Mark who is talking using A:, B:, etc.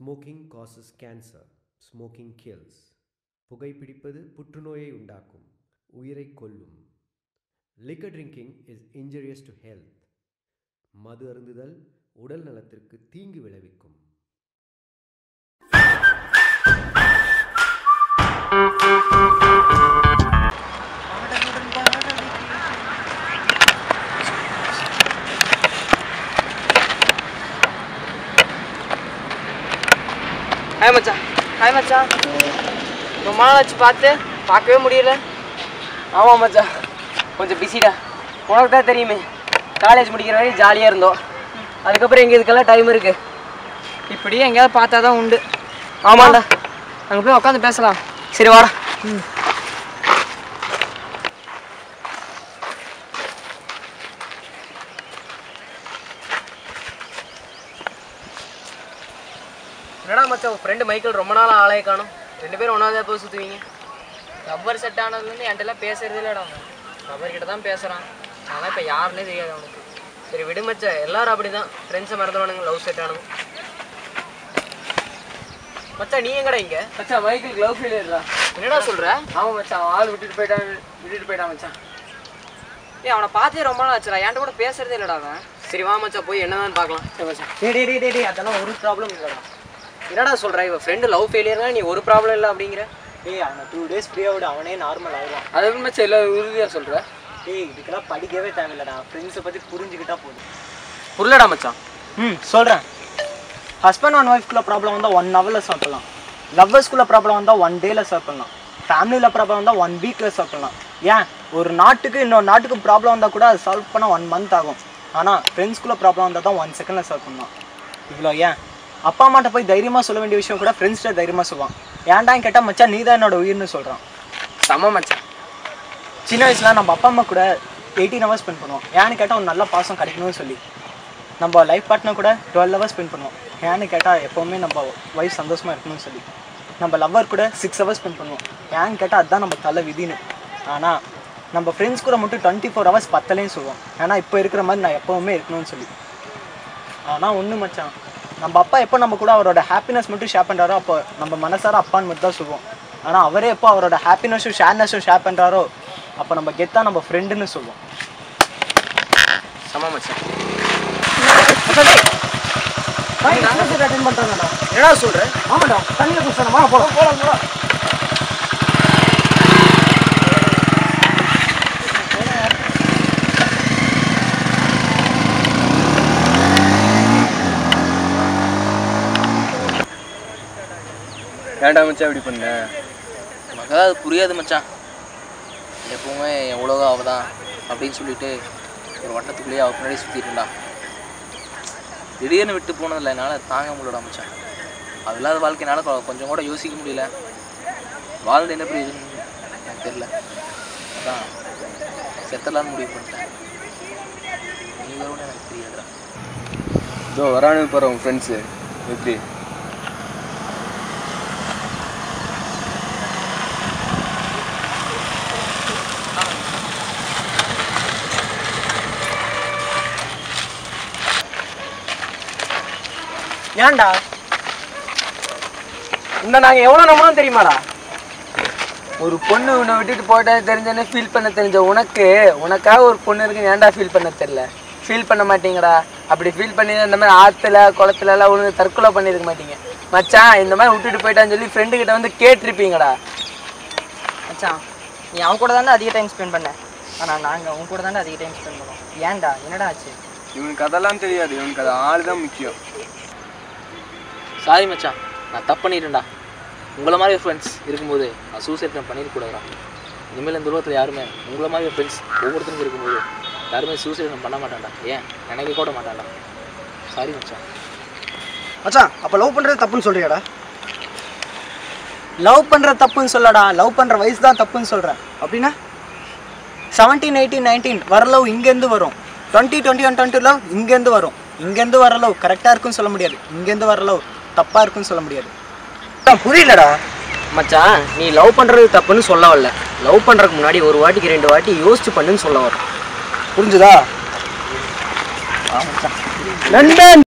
A: smoking causes cancer smoking kills புகைப்பிடிப்பது புற்றுநோயை உண்டாக்கும் உயிரை கொல்லும் liquor drinking is injurious to health மது அருந்துதல் உடல் நலத்திற்கு தீங்கு விளைவிக்கும்
B: ஹாய் மச்சான் ஹாய் மச்சான் ரொம்ப நாள் ஆச்சு பார்த்து பார்க்கவே முடியல ஆமாம் மச்சான் கொஞ்சம் பிஸிடா உனக்கு தான் தெரியுமே காலேஜ் முடிக்கிற வரையும் ஜாலியாக இருந்தோம் அதுக்கப்புறம் எங்கள் இதுக்கெல்லாம் டைம் இருக்கு இப்படியே எங்கேயாவது பார்த்தா தான் உண்டு ஆமாண்டா அங்கே போய் உட்காந்து பேசலாம் சரி வாடா என்னடா மச்சான் உன் ஃப்ரெண்டு மைக்கேல் ரொம்ப நாள் ஆளைய காணும் ரெண்டு பேரும் ஒன்றாவது போய் சுற்றுவீங்க ரப்பர் செட் ஆனதுலேருந்து என்கிட்டலாம் பேசுறதே இல்லைடா அவன் ரப்பர் கிட்ட தான் பேசுகிறான் ஆனால் இப்போ யாருன்னே தெரியாது அவனுக்கு சரி விடு மச்சான் எல்லாரும் அப்படி தான் ஃப்ரெண்ட்ஸை மறந்துடுவானுங்க லவ் செட் ஆனவங்க மச்சான் நீ எங்கடா இங்க மச்சான் மைக்கேல் லவ் ஃபெயிலியர்டா என்னடா சொல்ற ஆமா மச்சான் ஆள் விட்டுட்டு போயிட்டான் விட்டுட்டு போயிட்டான் மச்சான் ஏய் அவனை பார்த்தே ரொம்ப நாள் ஆச்சுடா என்கிட்ட கூட பேசுறதே இல்லடா அவன் சரி வா மச்சான் போய் என்னதான் பார்க்கலாம் சரி மச்சான் டேய் டேய் டேய் டேய் அதெல்லாம் ஒரு ப்ராப்ளம் இல்லடா என்னடா சொல்ற இவன் ஃப்ரெண்டு லவ் ஃபெயிலியர்னா நீ ஒரு ப்ராப்ளம் இல்லை அப்படிங்கிற
C: ஏய் அவனை டூ டேஸ் ஃப்ரீயாக விட அவனே நார்மல் ஆயிடுவான்
B: அதை எப்படி மச்சான் எல்லா உறுதியாக சொல்ற
C: ஏய் இதுக்கெல்லாம் படிக்கவே தேவையில்லடா ஃப்ரெண்ட்ஸை பற்றி புரிஞ்சுக்கிட்டா போதும்
B: புரியலடா மச்சான்
C: ம் சொல்கிறேன் ஹஸ்பண்ட் அண்ட் ஒய்ஃப்குள்ள ப்ராப்ளம் வந்தால் ஒன் ஹவரில் சால்வ் பண்ணலாம் லவ்வர்ஸ்குள்ள ப்ராப்ளம் வந்தால் ஒன் டேல சால்வ் பண்ணலாம் ஃபேமிலியில் ப்ராப்ளம் வந்தால் ஒன் வீக்கில் சால்வ் பண்ணலாம் ஏன் ஒரு நாட்டுக்கு இன்னொரு நாட்டுக்கு ப்ராப்ளம் வந்தால் கூட அது சால்வ் பண்ண ஒன் மந்த் ஆகும் ஆனால் ஃப்ரெண்ட்ஸ்குள்ள ப்ராப்ளம் வந்தால் தான் ஒன் செகண்டில் சால்வ் பண்ணலாம் இவ்வளோ ஏன் அப்பா அம்மாட்ட போய் தைரியமாக சொல்ல வேண்டிய விஷயம் கூட ஃப்ரெண்ட்ஸ்கிட்ட தைரியமாக சொல்லுவான் ஏன்டான்னு கேட்டால் மச்சான் நீ தான் என்னோட உயிர்னு சொல்கிறான்
B: செம மச்சான்
C: சின்ன வயசுல நம்ம அப்பா அம்மா கூட எயிட்டீன் ஹவர்ஸ் ஸ்பெண்ட் பண்ணுவோம் ஏன்னு கேட்டால் ஒரு நல்ல பாசம் கிடைக்கணும்னு சொல்லி நம்ம லைஃப் பார்ட்னர் கூட டுவெல் ஹவர்ஸ் ஸ்பெண்ட் பண்ணுவோம் ஏன்னு கேட்டால் எப்போவுமே நம்ம ஒய்ஃப் சந்தோஷமாக இருக்கணும்னு சொல்லி நம்ம லவ்வர் கூட சிக்ஸ் ஹவர்ஸ் ஸ்பெண்ட் பண்ணுவோம் ஏன்னு கேட்டால் அதுதான் நம்ம தலை விதின்னு ஆனால் நம்ம ஃப்ரெண்ட்ஸ் கூட மட்டும் டுவெண்ட்டி ஃபோர் ஹவர்ஸ் பத்தலையும் சொல்லுவோம் ஏன்னா இப்போ இருக்கிற மாதிரி நான் எப்போவுமே இருக்கணும்னு சொல்லி ஆனால் ஒன்று மச்சான் நம்ம அப்பா எப்போ நம்ம கூட அவரோட ஹாப்பினஸ் மட்டும் ஷேர் பண்ணுறாரோ அப்போ நம்ம மனசார அப்பான்னு மட்டும் தான் சொல்லுவோம் ஆனால் அவரே எப்போ அவரோட ஹாப்பினஸும் ஷேர்னஸும் ஷேர் பண்ணுறாரோ அப்போ நம்ம கெத்தாக நம்ம ஃப்ரெண்டுன்னு சொல்லுவோம்
B: செம மச்சான்
C: அட்டன் பண்ணுறாங்கடா
B: என்னடா சொல்ற
C: ஆமாடா தண்ணியில் குடிச்சானமா போகலாம் போகலாம் போகலாம்
D: ஏன்டா மச்சான் இப்படி பண்ண
E: நமக்கு அது புரியாது மச்சான் எப்பவுமே என் உலகம் அவள் தான் அப்படின்னு சொல்லிட்டு ஒரு வட்டத்துக்குள்ளேயே அவள் பின்னாடி சுற்றிட்டு இருந்தா திடீர்னு விட்டு போனதில்ல என்னால் தாங்க முடியல மச்சான் அது இல்லாத வாழ்க்கையினால கொ- கொஞ்சம் கூட யோசிக்க முடியல வாழ்ந்து என்ன புரியுதுன்னு எனக்கு தெரியல அதான் செத்தலான்னு முடிவு பண்ணிட்டேன் நீ வரும்னு எனக்கு தெரியாதுடா
D: இதோ வரானு போகிற உன் ஃப்ரெண்ட்ஸு எப்படி
C: ஏன்டா
B: இந்த நாங்கள் எவ்வளோ நம்பணும் தெரியுமாடா ஒரு பொண்ணு உன்னை விட்டுட்டு போயிட்டா தெரிஞ்சோன்னே ஃபீல் பண்ண தெரிஞ்ச உனக்கு உனக்காக ஒரு பொண்ணு இருக்குன்னு ஏன்டா ஃபீல் பண்ண தெரியல ஃபீல் பண்ண மாட்டீங்கடா அப்படி ஃபீல் பண்ணி இந்த மாதிரி ஆற்றுல குளத்துல எல்லாம் விழுந்து தற்கொலை பண்ணியிருக்க மாட்டீங்க மச்சான் இந்த மாதிரி விட்டுட்டு போயிட்டான்னு சொல்லி ஃப்ரெண்டு கிட்ட வந்து கேட்டிருப்பீங்கடா
F: மச்சான் நீ அவன் கூட தானே அதிக டைம் ஸ்பெண்ட் பண்ண ஆனால் நாங்கள் அவன் கூட தானே அதிக டைம் ஸ்பெண்ட் பண்ணோம் ஏன்டா என்னடா ஆச்சு
D: இவனுக்கு அதெல்லாம் தெரியாது இவனுக்கு அது ஆள் தான் முக்கியம்
E: சாரி மச்சான் நான் தப்பு பண்ணிட்டேன்டா உங்களை மாதிரி ஃப்ரெண்ட்ஸ் இருக்கும்போது நான் சூசைட் நான் பண்ணிடக்கூடாதுடா இனிமேல் இந்த உலகத்தில் யாருமே உங்களை மாதிரி ஃப்ரெண்ட்ஸ் ஒவ்வொருத்தருக்கும் இருக்கும்போது யாருமே சூசைட் பண்ண மாட்டான்டா ஏன் நினைக்க கூட மாட்டான்டா சாரி மச்சான்
C: மச்சான் அப்போ லவ் பண்ணுறது தப்புன்னு சொல்றியாடா லவ் பண்ணுற தப்புன்னு சொல்லடா லவ் பண்ணுற வயசு தான் தப்புன்னு சொல்கிறேன் அப்படின்னா செவன்டீன் எயிட்டீன் நைன்டீன் வர லவ் இங்கேருந்து வரும் twenty twenty one twenty love இங்கேருந்து வரும் இங்கேருந்து வர லவ் கரெக்டாக இருக்குன்னு சொல்ல முடியாது இங்கேருந்து வர லவ் தப்பாக இருக்குன்னு சொல்ல முடியாது புரியலடா
B: மச்சான் நீ லவ் பண்ணுறது தப்புன்னு சொல்ல வரல லவ் பண்ணுறதுக்கு முன்னாடி ஒரு வாட்டிக்கு ரெண்டு வாட்டி யோசிச்சு பண்ணுன்னு சொல்ல வர
C: புரிஞ்சுதா நண்பன்